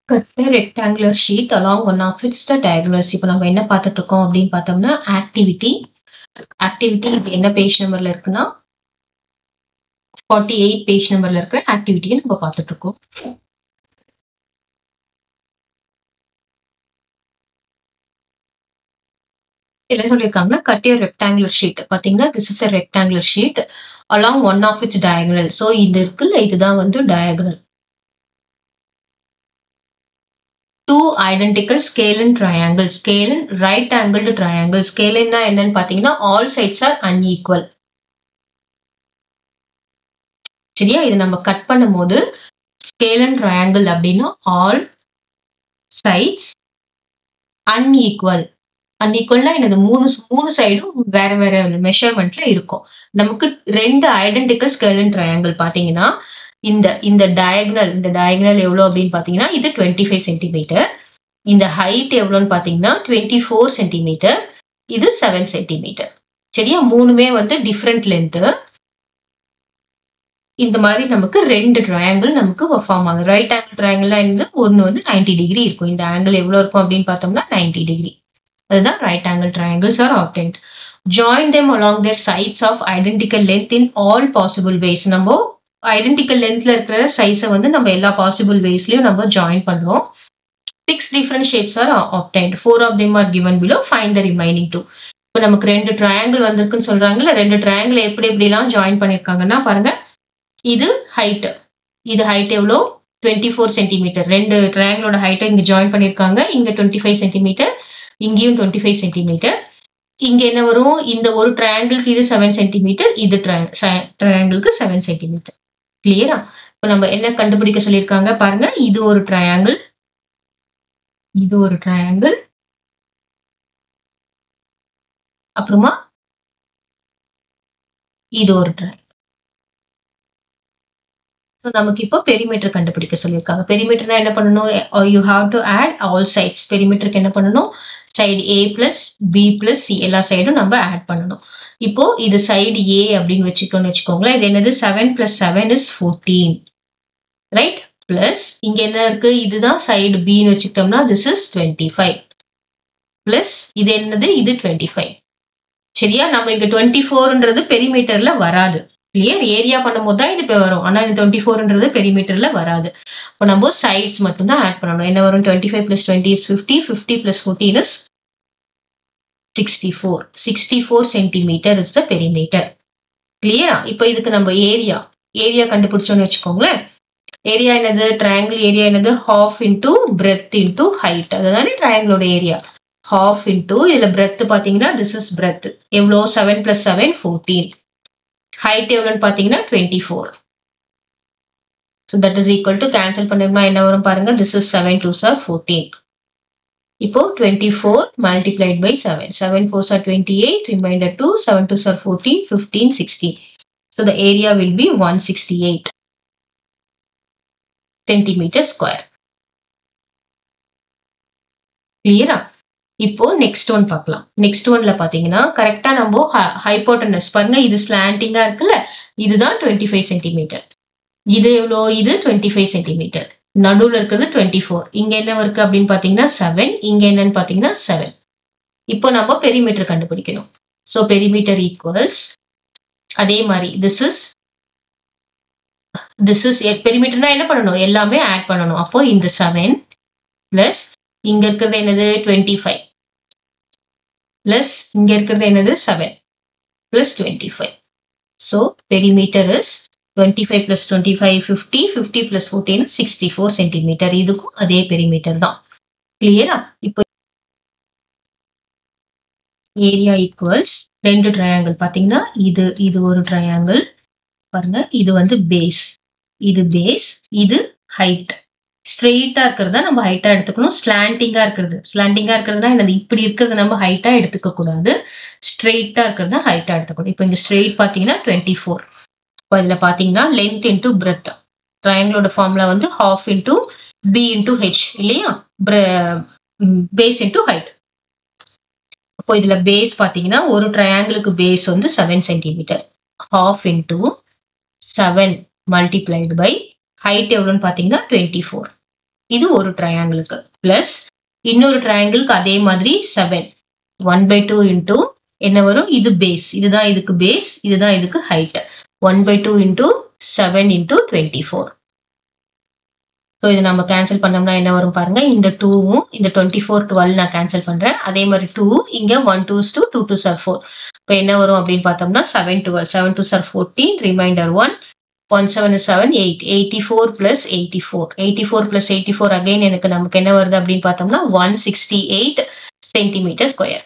Cut a rectangular sheet along one of its the diagonals. இப்போ நம்ம என்ன பார்த்துட்டு இருக்கோம் அப்படின்னு பார்த்தோம்னா ஆக்டிவிட்டி ஆக்டிவிட்டி இது என்ன பேஜ் நம்பர்ல இருக்குன்னா ஃபார்ட்டி எயிட் பேஜ் நம்பர்ல இருக்கிற ஆக்டிவிட்டியை நம்ம பார்த்துட்டு இருக்கோம் என்ன சொல்லியிருக்காங்கன்னா கட் a rectangular ஷீட் பாத்தீங்கன்னா this is a rectangular sheet along one of its diagonal so இது இருக்குல்ல இதுதான் வந்து diagonal two identical scale and triangle scale and right angled triangle ஸ்கேல்னா என்னன்னு பாத்தீங்கன்னா ஆல் சைட்ஸ் ஆர் அன்ஈக்குவல் சரியா இது நம்ம கட் பண்ணும்போது ஸ்கேல் அண்ட் ட்ரையாங்கிள் அப்படின்னா ஆல் சைட்ஸ் அன்ஈக்குவல் அன்ஈக்குவல்னா எனது மூணு மூணு சைடும் வேற வேற மெஷர்மெண்ட்ல இருக்கும் நமக்கு ரெண்டு ஐடென்டிக்கல் ஸ்கேல் அண்ட் ட்ரையாங்கிள் பாத்தீங்கன்னா இந்த இந்த டயக்னல் இந்த டயக்னல் எவ்வளோ அப்படின்னு பாத்தீங்கன்னா இது டுவெண்ட்டி ஃபைவ் சென்டிமீட்டர் இந்த ஹைட் எவ்வளோன்னு பாத்தீங்கன்னா டுவெண்ட்டி ஃபோர் சென்டிமீட்டர் இது செவன் சென்டிமீட்டர் சரியா மூணுமே வந்து டிஃப்ரெண்ட் லென்த்து இந்த மாதிரி நமக்கு ரெண்டு ட்ரையாங்கிள் நமக்கு ஃபார்ம் ஆகுது ரைட் ஆங்கிள் ட்ரையாங்கிள் இருந்து ஒன்று வந்து நைன்டி டிகிரி இருக்கும் இந்த ஆங்கிள் எவ்வளோ இருக்கும் அப்படின்னு பார்த்தோம்னா நைன்டி டிகிரி அதுதான் right angle triangles are obtained join them along their sides of identical length in all possible ways நம்ம ஐடென்டிக்கல் லென்த்ல இருக்கிற சைஸை வந்து நம்ம எல்லா பாசிபிள் வேஸ்லயும் நம்ம ஜாயின் பண்றோம் six different shapes are obtained four of them are given below find the remaining two இப்போ நமக்கு ரெண்டு ட்ரையாங்கிள் வந்திருக்குன்னு சொல்றாங்கல்ல ரெண்டு ட்ரையாங்கிள் எப்படி எப்படிலாம் ஜாயின் பண்ணிருக்காங்கன்னா பாருங்க இது ஹைட் இது ஹைட் எவ்வளோ டுவெண்ட்டி ஃபோர் சென்டிமீட்டர் ரெண்டு ட்ரையாங்கிளோட ஹைட்டை இங்க ஜாயின் பண்ணிருக்காங்க இங்க டுவெண்ட்டி ஃபைவ் சென்டிமீட்டர் இங்கேயும் டுவெண்ட்டி ஃபைவ் சென்டிமீட்டர் இங்க என்ன வரும் இந்த ஒரு ட்ரையாங்கிளுக்கு இது செவன் சென்டிமீட்டர் இது ட்ரையாங்கிளுக்கு செவன் சென்டிமீட்டர் கிளியரா இப்போ நம்ம என்ன கண்டுபிடிக்க சொல்லியிருக்காங்க பாருங்க இது ஒரு ட்ரையாங்கிள் இது ஒரு ட்ரையாங்கிள் அப்புறமா இது ஒரு ட்ரையாங்கிள் நமக்கு இப்போ பெரிமீட்டர் கண்டுபிடிக்க சொல்லியிருக்காங்க பெரிமீட்டர்னா என்ன பண்ணணும் you have to add all sides பெரிமீட்டருக்கு என்ன பண்ணணும் side a plus b plus c எல்லா சைடும் நம்ம ஆட் பண்ணணும் இப்போ இது சைடு ஏ அப்படின்னு வச்சுக்கோன்னு வச்சுக்கோங்களேன் இது என்னது seven plus seven is fourteen right plus இங்க என்ன இருக்கு இதுதான் சைடு பின்னு வச்சுக்கிட்டோம்னா this is twenty five plus இது என்னது இது டுவெண்ட்டி ஃபைவ் சரியா நம்ம இங்க டுவெண்ட்டி ஃபோர்ன்றது பெரிமீட்டர்ல வராது கிளியர் ஏரியா பண்ணும்போது தான் இது இப்போ வரும் ஆனா இந்த டுவெண்ட்டி ஃபோர்ன்றது பெரிமீட்டர்ல வராது இப்போ நம்ம சைட்ஸ் மட்டும் தான் ஆட் பண்ணணும் என்ன வரும் twenty five plus twenty is fifty fifty plus fourteen is sixty four sixty four centimetre is the perimeter கிளியரா இப்போ இதுக்கு நம்ம ஏரியா ஏரியா கண்டுபிடிச்சோம்னு வச்சுக்கோங்களேன் ஏரியா என்னது ட்ரையாங்கிள் ஏரியா என்னது half into breadth into height அதுதானே ட்ரையாங்கிளோட ஏரியா ஹாஃப் இன்டூ இதுல பிரெத் பாத்தீங்கன்னா திஸ் இஸ் பிரெத் எவ்வளோ seven plus seven fourteen height எவ்வளோன்னு பாத்தீங்கன்னா twenty four so that is equal to cancel பண்ணோம்னா என்ன வரும் பாருங்க this is seven two are fourteen இப்போ twenty four multiplied by seven seven four are twenty eight remainder two seven two are fourteen fifteen sixteen so the area will be one sixty eight centimetre square கிளியரா இப்போ next one பார்க்கலாம் next ஒன்ல பாத்தீங்கன்னா கரெக்டா நம்ம hypotenuse பாருங்க இது ஸ்லாண்டிங்கா இருக்குல்ல இதுதான் டுவெண்ட்டி ஃபைவ் சென்டிமீட்டர் இது எவ்வளோ இது டுவெண்ட்டி ஃபைவ் சென்டிமீட்டர் நடுவுல இருக்கிறது டுவெண்ட்டி ஃபோர் இங்க என்ன இருக்கு அப்படின்னு பாத்தீங்கன்னா செவன் இங்க என்னன்னு பாத்தீங்கன்னா செவன் இப்போ நம்ம பெரிமீட்டர் கண்டுபிடிக்கணும் ஸோ பெரிமீட்டர் ஈக்குவல்ஸ் அதே மாதிரி திஸ் இஸ் திஸ் இஸ் பெரிமீட்டர்னா என்ன பண்ணணும் எல்லாமே ஆட் பண்ணணும் அப்போ இந்த செவன் பிளஸ் இங்க இருக்கிறது என்னது டுவெண்ட்டி ஃபைவ் பிளஸ் இங்க இருக்கிறது என்னது seven plus twenty five so perimeter is twenty five plus twenty five fifty fifty plus fourteen sixty four centimetre இதுக்கும் அதே பெரிமீட்டர் தான் கிளியரா இப்போ ஏரியா ஈக்குவல்ஸ் ரெண்டு ட்ரையாங்கிள் பாத்தீங்கன்னா இது இது ஒரு ட்ரையாங்கிள் பாருங்க இது வந்து பேஸ் இது பேஸ் இது ஹைட் ஸ்ட்ரெயிட்டா இருக்கிறதா நம்ம ஹைட்டா எடுத்துக்கணும் ஸ்லாண்டிங்கா இருக்கிறது ஸ்லாண்டிங்கா இருக்கிறது தான் என்னது இப்படி இருக்கிறது நம்ம ஹைட்டா எடுத்துக்க கூடாது ஸ்ட்ரெயிட்டா இருக்கிறது ஹைட்டா எடுத்துக்கணும் இப்போ இங்க ஸ்ட்ரெயிட் பாத்தீங்கன்னா டுவெண்ட்டி ஃபோர் இப்போ இதுல பாத்தீங்கன்னா லென்த் இன்டூ பிரெத் ட்ரையாங்கிளோட ஃபார்முலா வந்து half into b into h இல்லையா பேஸ் இன்டூ ஹைட் இப்போ இதுல பேஸ் பாத்தீங்கன்னா ஒரு ட்ரையாங்கிளுக்கு பேஸ் வந்து seven centimetre half into seven multiplied by height எவ்வளோன்னு பாத்தீங்கன்னா டுவெண்ட்டி ஃபோர் இது ஒரு ட்ரையாங்கிளுக்கு பிளஸ் இன்னொரு ட்ரையாங்கிளுக்கு அதே மாதிரி seven one by two into என்ன வரும் இது பேஸ் இதுதான் இதுக்கு பேஸ் இதுதான் இதுக்கு height one by two into seven into twenty four so இது நம்ம கேன்சல் பண்ணோம்னா என்ன வரும் பாருங்க இந்த டூவும் இந்த டுவெண்ட்டி ஃபோர் டுவெல் நான் கேன்சல் பண்றேன் அதே மாதிரி டூ இங்க one two two two two are four இப்போ என்ன வரும் அப்படின்னு பார்த்தோம்னா seven twelve seven two are fourteen remainder one one seven seven eight eighty four plus eighty four eighty four plus eighty four again எனக்கு நமக்கு என்ன வருது அப்படின்னு பார்த்தோம்னா one sixty eight centimetre square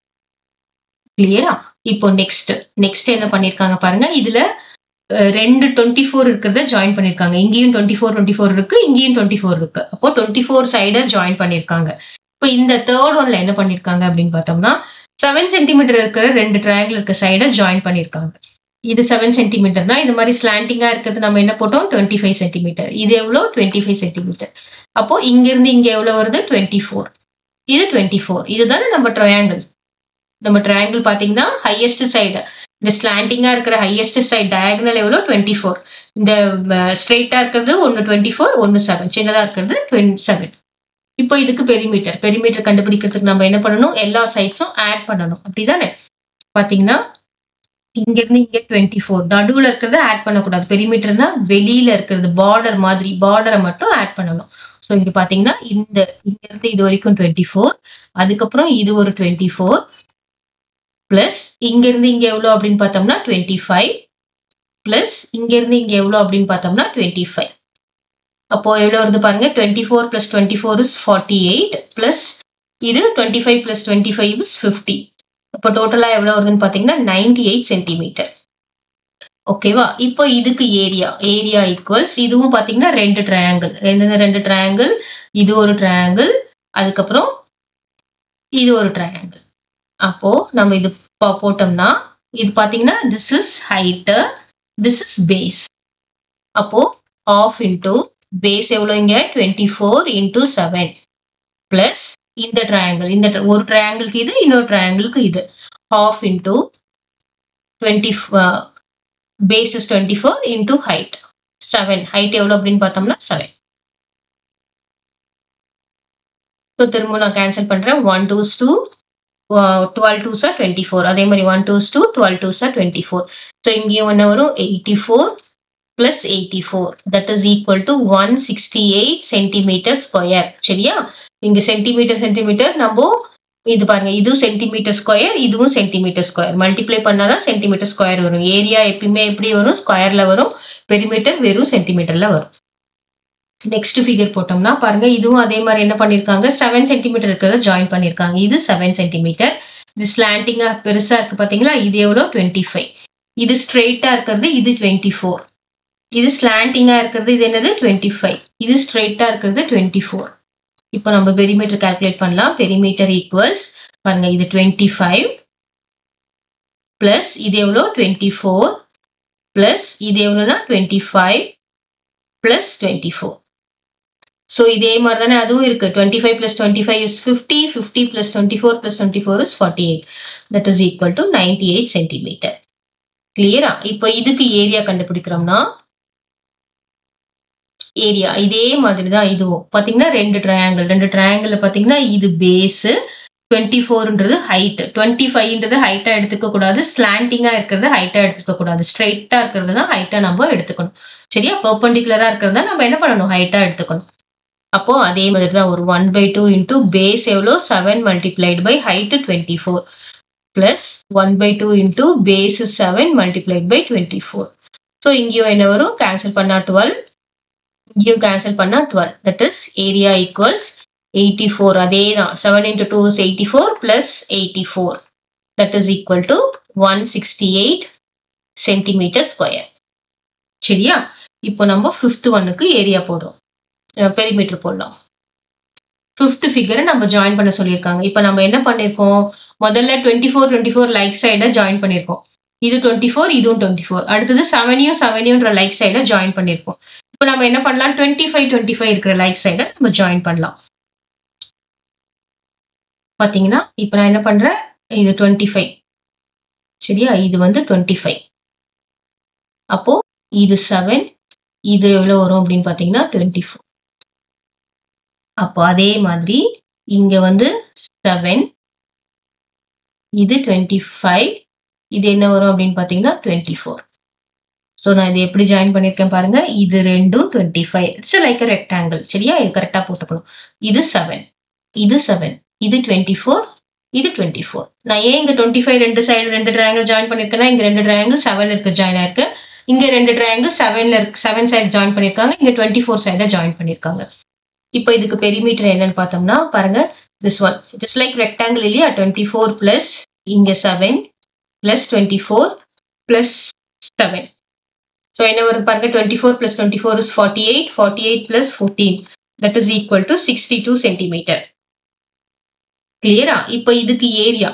கிளியரா இப்போ நெக்ஸ்ட் நெக்ஸ்ட் என்ன பண்ணிருக்காங்க பாருங்க இதுல ரெண்டு டுவெண்ட்டி ஃபோர் இருக்கிறத ஜாயின் பண்ணிருக்காங்க இங்கேயும் டுவெண்ட்டி ஃபோர் டுவெண்ட்டி ஃபோர் இருக்கு இங்கேயும் டுவெண்ட்டி ஃபோர் இருக்கு அப்போ டுவெண்ட்டி ஃபோர் சைட ஜாயின் பண்ணிருக்காங்க இப்போ இந்த தேர்ட் ஒன்ல என்ன பண்ணிருக்காங்க அப்படின்னு பார்த்தோம்னா செவன் சென்டிமீட்டர் இருக்கிற ரெண்டு ட்ரையாங்கிள் இருக்க சைட ஜாயின் பண்ணிருக்காங்க இது செவன் சென்டிமீட்டர்னா இந்த மாதிரி ஸ்லாண்டிங்கா இருக்கிறது நம்ம என்ன போட்டோம் டுவெண்ட்டி ஃபைவ் சென்டிமீட்டர் இது எவ்வளோ டுவெண்ட்டி ஃபைவ் சென்டிமீட்டர் அப்போ இங்க இருந்து இங்க எவ்வளவு வருது டுவெண்ட்டி ஃபோர் இது டுவெண்ட்டி ஃபோர் இதுதானே நம்ம ட்ரையாங்கிள் நம்ம ட்ரையாங்கிள் பாத்தீங்கன்னா ஹையஸ்ட் சைடு இந்த ஸ்லாண்டிங்கா இருக்கிற ஹையஸ்ட் சைட் டயகனல் எவ்வளோ டுவெண்ட்டி ஃபோர் இந்த ஸ்ட்ரெயிட்டா இருக்கிறது ஒன்னு டுவெண்ட்டி ஃபோர் ஒன்னு செவன் சின்னதா இருக்கிறது டுவெண்ட்டி செவன் இப்போ இதுக்கு பெரிமீட்டர் பெரிமீட்டர் கண்டுபிடிக்கிறதுக்கு நம்ம என்ன பண்ணணும் எல்லா சைட்ஸும் ஆட் பண்ணணும் அப்படிதானே பாத்தீங்கன்னா இங்க இருந்து இங்க டுவெண்ட்டி ஃபோர் நடுவுல இருக்கிறத ஆட் பண்ணக்கூடாது பெரிமீட்டர்னா வெளியில இருக்கிறது பார்டர் மாதிரி பார்டரை மட்டும் ஆட் பண்ணணும் ஸோ இங்க பாத்தீங்கன்னா இந்த இங்க இருந்து இது வரைக்கும் டுவெண்ட்டி ஃபோர் அதுக்கப்புறம் இது ஒரு டுவெண்ட்டி ஃபோர் பிளஸ் இங்க இருந்து இங்க எவ்வளவு அப்படின்னு பார்த்தோம்னா டுவெண்ட்டி ஃபைவ் பிளஸ் இங்க இருந்து இங்க எவ்வளவு அப்படின்னு பார்த்தோம்னா டுவெண்ட்டி ஃபைவ் அப்போ எவ்வளவு வருது பாருங்க twenty four plus twenty four is forty eight plus இது twenty five plus twenty five is fifty இப்போ டோட்டலா எவ்வளவு வருதுன்னு பாத்தீங்கன்னா நைன்டி எயிட் சென்டிமீட்டர் ஓகேவா இப்போ இதுக்கு ஏரியா ஏரியா ஈக்குவல்ஸ் இதுவும் பாத்தீங்கன்னா ரெண்டு ட்ரையாங்கிள் எந்தெந்த ரெண்டு ட்ரையாங்கிள் இது ஒரு ட்ரையாங்கிள் அதுக்கப்புறம் இது ஒரு ட்ரையாங்கிள் அப்போ நம்ம இது போட்டோம்னா இது பாத்தீங்கன்னா this is height this is base அப்போ ஆஃப் இன்டூ பேஸ் எவ்வளோ இங்க twenty four into seven plus இந்த ட்ரையாங்கிள் இந்த ஒரு ட்ரையாங்கிளுக்கு இது இன்னொரு ட்ரையாங்கிளுக்கு இது half into twenty base is twenty four into height seven height எவ்வளோ அப்படின்னு பார்த்தோம்னா செவன் ஸோ திரும்ப நான் கேன்சல் பண்றேன் one twos two twelve two are twenty four அதே மாதிரி one twos two twelve two are twenty four so இங்கேயும் என்ன வரும் eighty four plus eighty four that is equal to one sixty eight centimetre square சரியா இங்க centimetre centimetre நம்ம இது பாருங்க இதுவும் சென்டிமீட்டர் ஸ்கொயர் இதுவும் சென்டிமீட்டர் ஸ்கொயர் மல்டிப்ளை பண்ணாதான் சென்டிமீட்டர் ஸ்கொயர் வரும் ஏரியா எப்பயுமே எப்படி வரும் ஸ்கொயர்ல வரும் பெரிமீட்டர் வெறும் சென்டிமீட்டர்ல வரும் நெக்ஸ்ட் ஃபிகர் போட்டோம்னா பாருங்க இதுவும் அதே மாதிரி என்ன பண்ணிருக்காங்க செவன் சென்டிமீட்டர் இருக்கிறத ஜாயின் பண்ணிருக்காங்க இது செவன் சென்டிமீட்டர் இது ஸ்லாண்டிங்கா பெருசா இருக்கு பாத்தீங்களா இது எவ்வளோ டுவெண்ட்டி ஃபைவ் இது ஸ்ட்ரெயிட்டா இருக்கிறது இது டுவெண்ட்டி ஃபோர் இது ஸ்லாண்டிங்கா இருக்கிறது இது என்னது டுவெண்ட்டி ஃபைவ் இது ஸ்ட்ரெயிட்டா இருக்கிறது டுவெண்ட்டி ஃபோர் இப்போ நம்ம பெரிமீட்டர் கால்குலேட் பண்ணலாம் பெரிமீட்டர் ஈக்குவல்ஸ் பாருங்க இது டுவெண்ட்டி ஃபைவ் பிளஸ் இது எவ்வளோ டுவெண்ட்டி ஃபோர் பிளஸ் இது எவ்வளோனா twenty five plus twenty four so இதே மாதிரி தானே அதுவும் இருக்கு twenty five plus twenty five is fifty fifty plus twenty four plus twenty four is forty eight that is equal to ninety eight centimetre கிளியரா இப்போ இதுக்கு ஏரியா கண்டுபிடிக்கிறோம்னா ஏரியா இதே மாதிரி தான் இதுவும் பாத்தீங்கன்னா ரெண்டு ட்ரையாங்கிள் ரெண்டு ட்ரையாங்கிள் பாத்தீங்கன்னா இது பேஸ் டுவெண்ட்டி ஃபோர்ன்றது ஹைட் டுவெண்ட்டி ஃபைவ்ன்றது ஹைட்டா எடுத்துக்க கூடாது ஸ்லாண்டிங்கா இருக்கிறது ஹைட்டா எடுத்துக்க கூடாது ஸ்ட்ரெயிட்டா இருக்கிறது தான் ஹைட்டா நம்ம எடுத்துக்கணும் சரியா பெர்பெண்டிகுலரா இருக்கிறதா நம்ம என்ன பண்ணணும் ஹைட்டா எடுத்துக்கணும் அப்போ அதே மாதிரி தான் ஒரு one by two into base எவ்வளோ seven multiplied by height twenty four plus one by two into base seven multiplied by twenty four so இங்கேயும் என்ன வரும் கேன்சல் பண்ணா டுவெல் இங்கேயும் கேன்சல் பண்ணா twelve that is area equals eighty four அதே தான் seven into two is eighty four plus eighty four that is equal to one sixty eight centimetre square சரியா இப்போ நம்ம ஃபிஃப்த் ஒன்னுக்கு ஏரியா போடுறோம் பெரிமீட்டர் போடலாம் ஃபிஃப்த் ஃபிகரை நம்ம ஜாயின் பண்ண சொல்லியிருக்காங்க இப்போ நம்ம என்ன பண்ணிருக்கோம் முதல்ல twenty four twenty four like சைடை ஜாயின் பண்ணிருக்கோம் இது டுவெண்ட்டி ஃபோர் இதுவும் டுவெண்ட்டி ஃபோர் அடுத்தது செவனையும் செவனையும்ன்ற லைக் சைடை ஜாயின் பண்ணிருக்கோம் இப்போ நம்ம என்ன பண்ணலாம் டுவெண்ட்டி ஃபைவ் டுவெண்ட்டி ஃபைவ் இருக்கிற லைக் சைடை நம்ம ஜாயின் பண்ணலாம் பாத்தீங்கன்னா இப்போ நான் என்ன பண்றேன் இது டுவெண்ட்டி ஃபைவ் சரியா இது வந்து டுவெண்ட்டி ஃபைவ் அப்போ இது செவன் இது எவ்வளவு வரும் அப்படின்னு பாத்தீங்கன்னா டுவெண்ட்டி ஃபோர் அப்போ அதே மாதிரி இங்க வந்து செவன் இது டுவெண்ட்டி ஃபைவ் இது என்ன வரும் அப்படின்னு பாத்தீங்கன்னா டுவெண்ட்டி ஃபோர் ஸோ நான் இது எப்படி ஜாயின் பண்ணியிருக்கேன் பாருங்க இது ரெண்டும் twenty five it's like rectangle சரியா இது கரெக்டாக போட்டுக்கணும் இது செவன் இது செவன் இது டுவெண்ட்டி ஃபோர் இது டுவெண்ட்டி ஃபோர் நான் ஏன் இங்க டுவெண்ட்டி ஃபைவ் ரெண்டு சைடு ரெண்டு ட்ரையாங்கிள் ஜாயின் பண்ணிருக்கேன்னா இங்க ரெண்டு ட்ரையாங்கிள் செவன் இருக்கு ஜாயின் ஆயிருக்கு இங்க ரெண்டு ட்ரையாங்கிள் செவன்ல இருக்கு செவன் சைடு ஜாயின் பண்ணிருக்காங்க இங்க டுவெண்ட்டி ஃபோர் சைட ஜாயின் பண்ணிருக்காங்க இப்போ இதுக்கு பெரிமீட்டர் என்னன்னு பார்த்தோம்னா பாருங்க this one it's like rectangle இல்லையா டுவெண்ட்டி ஃபோர் பிளஸ் இங்க seven plus twenty four plus seven so என்ன வருது பாருங்க twenty four plus twenty four is forty eight forty eight plus fourteen that is equal to sixty two centimetre கிளியரா இப்போ இதுக்கு area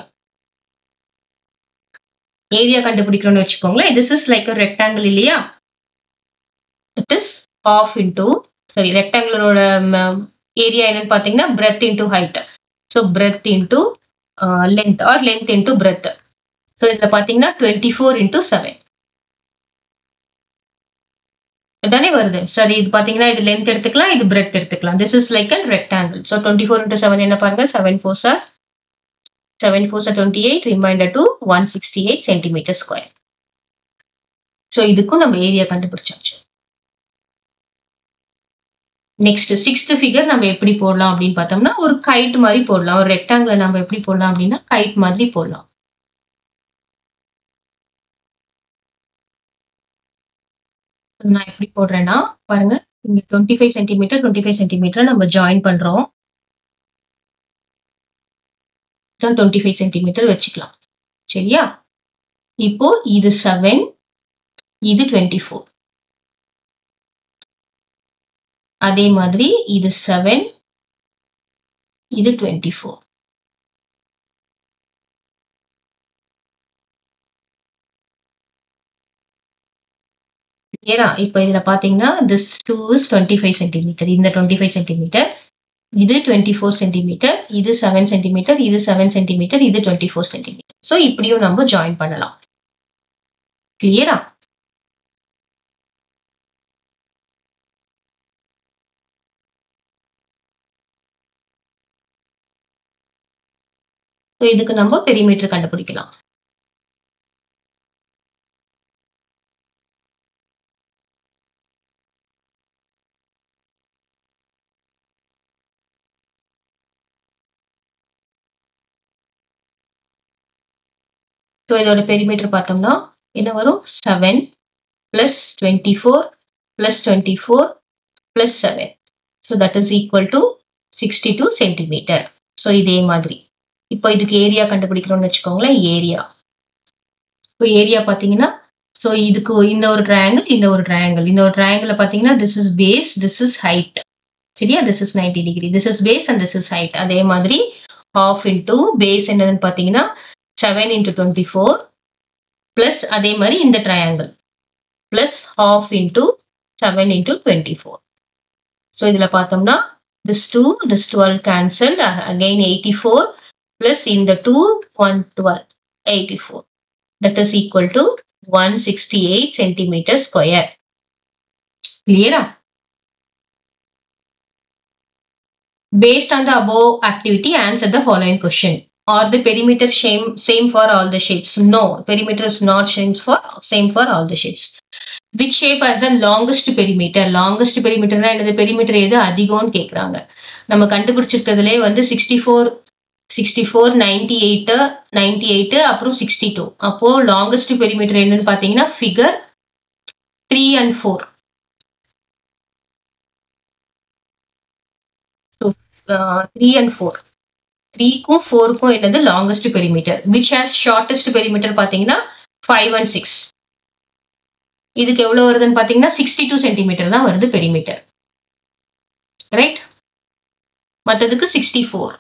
area கண்டுபிடிக்கணும்னு வச்சுக்கோங்களேன் this is like rectangle இல்லையா it is half into சரி ரெக்டாங்கிளோட ஏரியா என்னன்னு பார்த்தீங்கன்னா breadth into height so breadth into length or length into breadth so இதில் பார்த்தீங்கன்னா டுவெண்ட்டி ஃபோர் இன்டூ செவன் தானே வருது சரி இது பாத்தீங்கன்னா இது லென்த் எடுத்துக்கலாம் இது பிரெத் எடுத்துக்கலாம் this is like an rectangle so twenty four into seven என்ன பாருங்க seven four are seven four are twenty eight remainder two one sixty eight centimetre square so இதுக்கும் நம்ம ஏரியா கண்டுபிடிச்சாச்சு நெக்ஸ்ட் சிக்ஸ்த் ஃபிகர் நம்ம எப்படி போடலாம் அப்படின்னு பார்த்தோம்னா ஒரு கைட் மாதிரி போடலாம் ஒரு ரெக்டாங்கிள் நம்ம எப்படி போடலாம் அப்படின்னா கைட் மாதிரி போடலாம் நான் எப்படி போடுறேன்னா பாருங்க இங்க twenty five centimetre twenty five centimetre நம்ம ஜாயின் பண்றோம் டுவெண்ட்டி ஃபைவ் சென்டிமீட்டர் வச்சுக்கலாம் சரியா இப்போ இது செவன் இது டுவெண்ட்டி ஃபோர் அதே மாதிரி இது செவன் இது டுவெண்ட்டி ஃபோர் ஏன்னா இப்போ இதுல பாத்தீங்கன்னா this two is twenty five centimetre இந்த டுவெண்ட்டி ஃபைவ் சென்டிமீட்டர் இது டுவெண்ட்டி ஃபோர் சென்டிமீட்டர் இது செவன் சென்டிமீட்டர் இது செவன் சென்டிமீட்டர் இது டுவெண்ட்டி ஃபோர் சென்டிமீட்டர் ஸோ இப்படியும் நம்ம ஜாயின் பண்ணலாம் கிளியரா இதுக்கு நம்ம பெரிமீட்டர் கண்டுபிடிக்கலாம் ஸோ இதோட பெரிமீட்டர் பார்த்தோம்னா என்ன வரும் seven plus twenty four plus twenty four plus seven so that is equal to sixty two centimetre so இதே மாதிரி இப்போ இதுக்கு ஏரியா கண்டுபிடிக்கிறோம்னு வச்சுக்கோங்களேன் ஏரியா இப்போ ஏரியா பார்த்தீங்கன்னா ஸோ இதுக்கு இந்த ஒரு ட்ரையாங்கிள் இந்த ஒரு ட்ரையாங்கிள் இந்த ஒரு ட்ரையாங்கிள் பார்த்தீங்கன்னா this is base this is height சரியா this is ninety degree this is base and this is height அதே மாதிரி ஆஃப் இன்டூ பேஸ் என்னதுன்னு பார்த்தீங்கன்னா seven into twenty four plus அதே மாதிரி இந்த triangle plus half into seven into twenty four so இதில் பார்த்தோம்னா this two this twelve cancelled again eighty four plus இந்த two one twelve eighty four that is equal to one sixty eight centimetre square கிளியரா Based on the above activity, answer the following question. Are the perimeter same, same for all the shapes? No, perimeter is not same for, same for all the shapes. Which shape has the longest perimeter? Longest perimeter என்னது perimeter எது அதிகம்னு கேக்குறாங்க நம்ம கண்டுபிடிச்சிருக்கிறதுலே வந்து sixty four sixty four ninety eight ninety eight அப்புறம் sixty two அப்போ longest perimeter என்னன்னு பார்த்தீங்கன்னா figure three and four three and four த்ரீக்கும் ஃபோருக்கும் என்னது longest perimeter which has shortest perimeter பார்த்தீங்கன்னா ஃபைவ் அண்ட் சிக்ஸ் இதுக்கு எவ்வளோ வருதுன்னு பார்த்தீங்கன்னா சிக்ஸ்டி டூ சென்டிமீட்டர் தான் வருது பெரிமீட்டர் ரைட் மற்றதுக்கு sixty four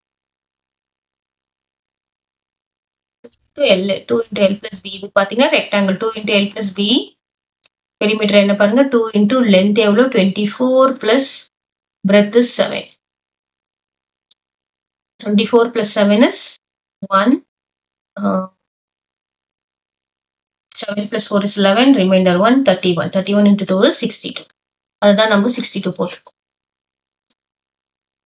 l two into l plus b இது பார்த்தீங்கன்னா rectangle two into l plus b perimeter என்ன பாருங்க டூ இன்டூ லென்த் எவ்வளோ twenty four plus breadth is seven twenty four plus seven is one seven plus four is eleven remainder one thirty one thirty one into two is sixty two அதுதான் நம்ம sixty two போட்டிருக்கோம்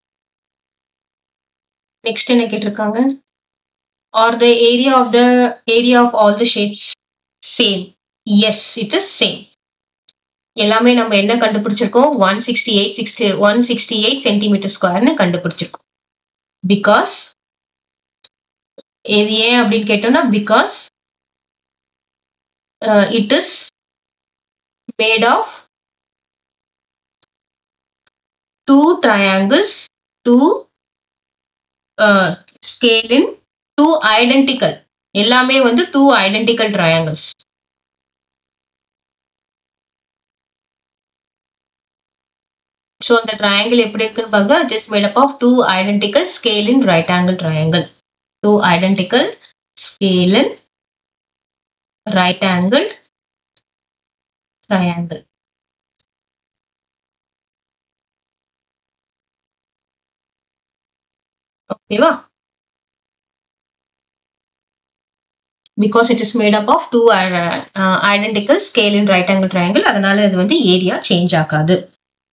next என்ன கேட்டிருக்காங்க are the area of the area of all the shapes same as it is same எல்லாமே நம்ம என்ன கண்டுபிடிச்சிருக்கோம் one sixty eight sixty one sixty eight centimetre ஸ்கொயர்னு கண்டுபிடிச்சிருக்கோம் பிகாஸ் இது ஏன் அப்படின்னு கேட்டோம்னா because it is made of two triangles two scalene two identical எல்லாமே வந்து டூ ஐடென்டிக்கல் ட்ரையாங்கிள்ஸ் ஸோ அந்த ட்ரையாங்கிள் எப்படி இருக்குன்னு பார்க்கலாம் it is made up of two identical scalene right angle triangle two identical scalene right angle triangle ஓகேவா because it is made up of two identical scalene right angle triangle அதனால இது வந்து area change ஆகாது